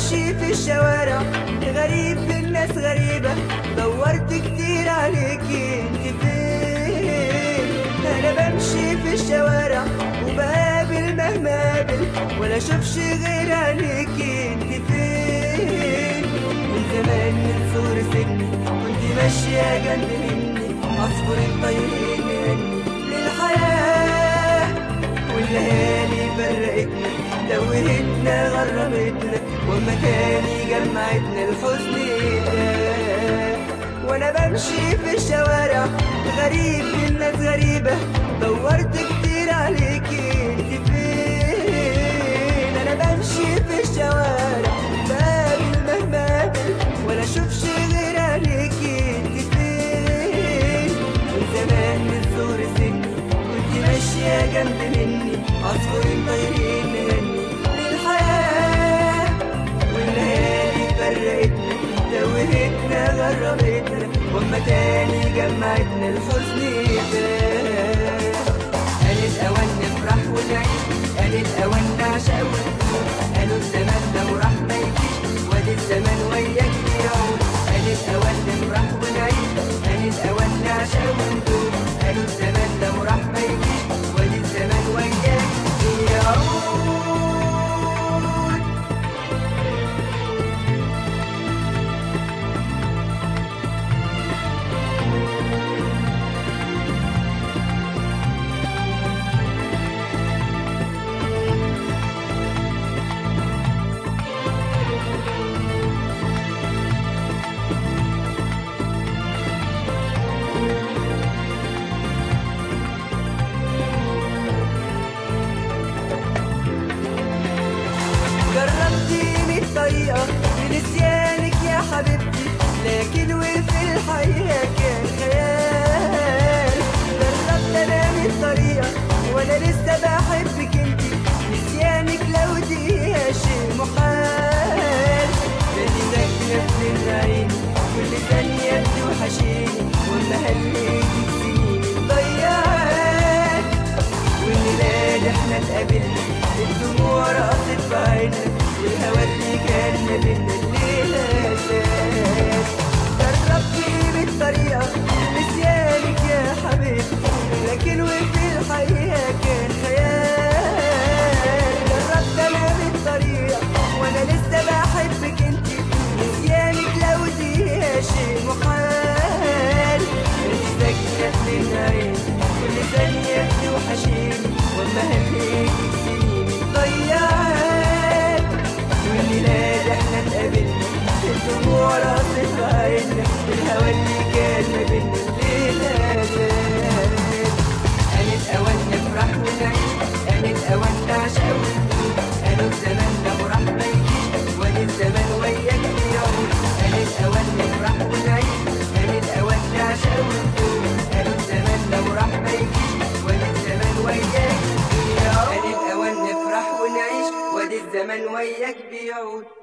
بمشي في الشوارع غريب في الناس غريبة دورت كتير عليكي انت فين انا بمشي في الشوارع وبقابل مهما قابل ولا اشوفش غير عليكي انت فين من زمان من صغر سني كنت ماشية جنب مني عصفور الطيرين مني للحياة والليالي فرقتنا توهتنا غربتنا والمكان جمعتنا الحزن ده وانا بمشي في الشوارع غريب في الناس غريبة دورت كتير عليكي انت فين انا بمشي في الشوارع بقابل مهما قابل ولا اشوفش غير عليكي انت فين من زمان من صغر سني كنت ماشية جنب مني عصفورين طايرين نهني للحياة والليالي فرقتنا توهتنا غربتنا واما تاني جمعتنا الحزن ده قال الأوان نفرح ونعيش قال الأوان نعشق ونموت قالوا الزمان لو راح ما يجيش وادي الزمان وياك بيعود قال الأوان نفرح ونعيش قال الأوان نعشق ونموت قالوا الزمان لو راح ما يجيش وادي الزمان وياك بيعود جربتي مية طريقة لنسيانك يا حبيبتي لكن وفي الحقيقة كان خيال جربت انا مية طريقة وانا لسه بحبك انتي نسيانك لو دقيقة شيء محال لاني ساكنة في العين كل ثانية بتوحشيني واما هليتك سنين ضيعت والميلاد احنا اتقابلنا الدموع رقصت في عيننا والهوا اللي كان ما بينا الليلة زاد جربتي بالطريقة نسيانك يا حبيبتي لكن وفي الحقيقة كان خيال جربت انا بالطريقة وانا لسه بحبك انتي نسيانك لو دقيقة شيء محال انتي ساكنة في العين كل ثانية بتوحشيني واما هليتك سنين ضيعت والميلاد احنا اتقابلنا الدموع رقصت في عيننا الهوا اللي كان ما بينا الليلة زاد قالت اوان نفرح ونعيش قالت اوان نعشق ونموت قالوا الزمان لو راح ما يجيش وادي الزمان وياك بيعود قالت اوان نفرح ونعيش قالت اوان نعشق ونموت قالوا الزمان لو راح ما يجيش وادي الزمان وياك بيعود قالت اوان نفرح ونعيش وادي الزمان وياك بيعود